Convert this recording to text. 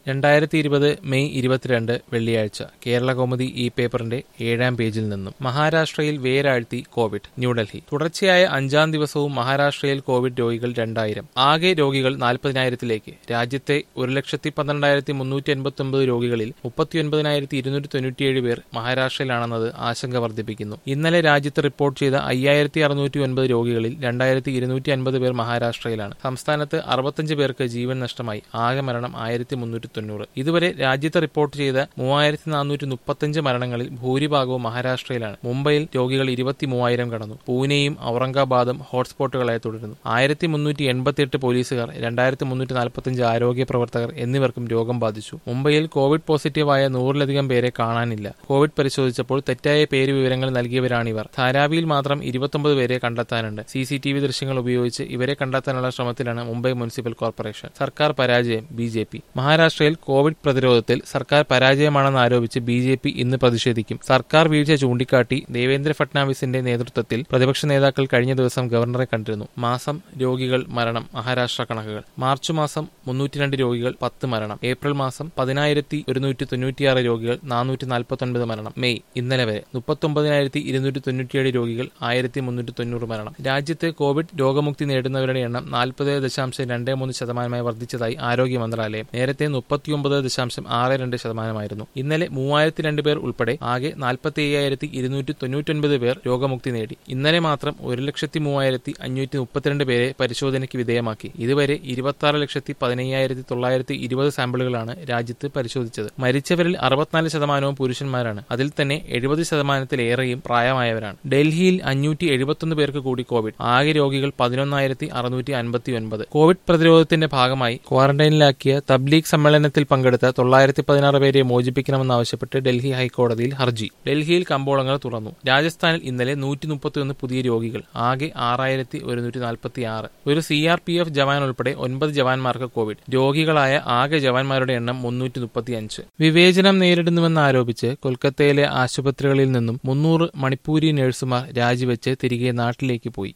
രണ്ടായിരത്തി ഇരുപത് മെയ് ഇരുപത്തിരണ്ട് വെള്ളിയാഴ്ച കേരള കൗമുദി ഈ പേപ്പറിന്റെ ഏഴാം പേജിൽ നിന്നും മഹാരാഷ്ട്രയിൽ വേരാഴ്ത്തി കോവിഡ് ന്യൂഡൽഹി തുടർച്ചയായ അഞ്ചാം ദിവസവും മഹാരാഷ്ട്രയിൽ കോവിഡ് രോഗികൾ രണ്ടായിരം ആകെ രോഗികൾ നാൽപ്പതിനായിരത്തിലേക്ക് രാജ്യത്തെ ഒരു ലക്ഷത്തി പന്ത്രണ്ടായിരത്തി മുന്നൂറ്റി എൺപത്തി ഒമ്പത് രോഗികളിൽ മുപ്പത്തിയൊൻപതിനായിരത്തി ഇരുന്നൂറ്റി തൊണ്ണൂറ്റിയേഴ് പേർ മഹാരാഷ്ട്രയിലാണെന്നത് ആശങ്ക വർദ്ധിപ്പിക്കുന്നു ഇന്നലെ രാജ്യത്ത് റിപ്പോർട്ട് ചെയ്ത അയ്യായിരത്തി അറുന്നൂറ്റി ഒൻപത് രോഗികളിൽ രണ്ടായിരത്തി ഇരുന്നൂറ്റി അൻപത് പേർ മഹാരാഷ്ട്രയിലാണ് സംസ്ഥാനത്ത് അറുപത്തഞ്ച് പേർക്ക് ജീവൻ നഷ്ടമായി ആകെ മരണം ആയിരത്തി മുന്നൂറ്റി തൊണ്ണൂറ് ഇതുവരെ രാജ്യത്ത് റിപ്പോർട്ട് ചെയ്ത മൂവായിരത്തി നാനൂറ്റി മുപ്പത്തഞ്ച് മരണങ്ങളിൽ ഭൂരിഭാഗവും മഹാരാഷ്ട്രയിലാണ് മുംബൈയിൽ രോഗികൾ ഇരുപത്തി മൂവായിരം കടന്നു പൂനെയും ഔറംഗാബാദും ഹോട്ട്സ്പോട്ടുകളായി തുടരുന്നു ആയിരത്തി മുന്നൂറ്റി എൺപത്തിയെട്ട് പോലീസുകാർ രണ്ടായിരത്തി മുന്നൂറ്റി നാൽപ്പത്തഞ്ച് ആരോഗ്യ പ്രവർത്തകർ എന്നിവർക്കും രോഗം ബാധിച്ചു മുംബൈയിൽ കോവിഡ് പോസിറ്റീവായ നൂറിലധികം പേരെ കാണാനില്ല കോവിഡ് പരിശോധിച്ചപ്പോൾ തെറ്റായ പേര് വിവരങ്ങൾ നൽകിയവരാണിവർ ധാരാവിയിൽ മാത്രം ഇരുപത്തൊമ്പത് പേരെ കണ്ടെത്താനുണ്ട് സി സി ടി വി ദൃശ്യങ്ങൾ ഉപയോഗിച്ച് ഇവരെ കണ്ടെത്താനുള്ള ശ്രമത്തിലാണ് മുംബൈ മുനിസിപ്പൽ കോർപ്പറേഷൻ സർക്കാർ പരാജയം ബി ജെ പി മഹാരാഷ്ട്രയിൽ കോവിഡ് പ്രതിരോധത്തിൽ സർക്കാർ പരാജയമാണെന്ന് ആരോപിച്ച് ബി ജെ പി ഇന്ന് പ്രതിഷേധിക്കും സർക്കാർ വീഴ്ച ചൂണ്ടിക്കാട്ടി ദേവേന്ദ്ര ഫട്നാവിസിന്റെ നേതൃത്വത്തിൽ പ്രതിപക്ഷ നേതാക്കൾ കഴിഞ്ഞ ദിവസം ഗവർണറെ കണ്ടിരുന്നു മാസം രോഗികൾ മരണം മഹാരാഷ്ട്ര കണക്കുകൾ മാർച്ച് മാസം മുന്നൂറ്റിരണ്ട് രോഗികൾ പത്ത് മരണം ഏപ്രിൽ മാസം പതിനായിരത്തി ഒരുന്നൂറ്റി തൊണ്ണൂറ്റിയാറ് രോഗികൾ നാനൂറ്റി നാൽപ്പത്തൊൻപത് മരണം മെയ് ഇന്നലെ വരെ മുപ്പത്തൊമ്പതിനായിരത്തി ഇരുന്നൂറ്റി തൊണ്ണൂറ്റിയേഴ് രോഗികൾ ആയിരത്തി മുന്നൂറ്റി തൊണ്ണൂറ് മരണം രാജ്യത്ത് കോവിഡ് രോഗമുക്തി നേടുന്നവരുടെ എണ്ണം നാൽപ്പത് ദശാംശം രണ്ട് മൂന്ന് ശതമാനമായി വർദ്ധിച്ചതായി ആരോഗ്യ മന്ത്രാലയം നേരത്തെ മുപ്പത്തിയൊമ്പത് ദശാംശം ആറ് രണ്ട് ശതമാനമായിരുന്നു ഇന്നലെ മൂവായിരത്തി രണ്ട് പേർ ഉൾപ്പെടെ ആകെ നാൽപ്പത്തി അയ്യായിരത്തി ഇരുന്നൂറ്റി തൊണ്ണൂറ്റൊൻപത് പേർ രോഗമുക്തി നേടി ഇന്നലെ മാത്രം ഒരു ലക്ഷത്തി മൂവായിരത്തി അഞ്ഞൂറ്റി മുപ്പത്തിരണ്ട് പേരെ പരിശോധനയ്ക്ക് വിധേയമാക്കി ഇതുവരെ ഇരുപത്തി ആറ് ലക്ഷത്തി പതിനയ്യായിരത്തി തൊള്ളായിരത്തി ഇരുപത് സാമ്പിളുകളാണ് രാജ്യത്ത് പരിശോധിച്ചത് മരിച്ചവരിൽ അറുപത്തിനാല് ശതമാനവും പുരുഷന്മാരാണ് അതിൽ തന്നെ എഴുപത് ശതമാനത്തിലേറെയും പ്രായമായവരാണ് ഡൽഹിയിൽ അഞ്ഞൂറ്റി എഴുപത്തൊന്ന് പേർക്ക് കൂടി കോവിഡ് ആകെ രോഗികൾ പതിനൊന്നായിരത്തി അറുന്നൂറ്റി അൻപത്തി ഒൻപത് കോവിഡ് പ്രതിരോധത്തിന്റെ ഭാഗമായി ക്വാറന്റൈനിലാക്കിയ തബ്ലീഗ് സമ്മേളനത്തിൽ പങ്കെടുത്ത തൊള്ളായിരത്തി പതിനാറ് പേരെ മോചിപ്പിക്കണമെന്നാവശ്യപ്പെട്ട് ഡൽഹി ഹൈക്കോടതിയിൽ ഹർജി ഡൽഹിയിൽ കമ്പോളങ്ങൾ തുറന്നു രാജസ്ഥാനിൽ ഇന്നലെ നൂറ്റി മുപ്പത്തിയൊന്ന് പുതിയ രോഗികൾ ആകെ ആറായിരത്തി ഒരുന്നൂറ്റി നാൽപ്പത്തി ആറ് ഒരു സി ആർ പി എഫ് ജവാൻ ഉൾപ്പെടെ ഒൻപത് ജവാന്മാർക്ക് കോവിഡ് രോഗികളായ ആകെ ജവാന്മാരുടെ എണ്ണം മുന്നൂറ്റി മുപ്പത്തി അഞ്ച് വിവേചനം നേരിടുന്നുവെന്നാരോപിച്ച് കൊൽക്കത്തയിലെ ആശുപത്രികളിൽ നിന്നും മുന്നൂറ് മണിപ്പൂരി നഴ്സുമാർ രാജിവെച്ച് തിരികെ നാട്ടിലേക്ക് പോയി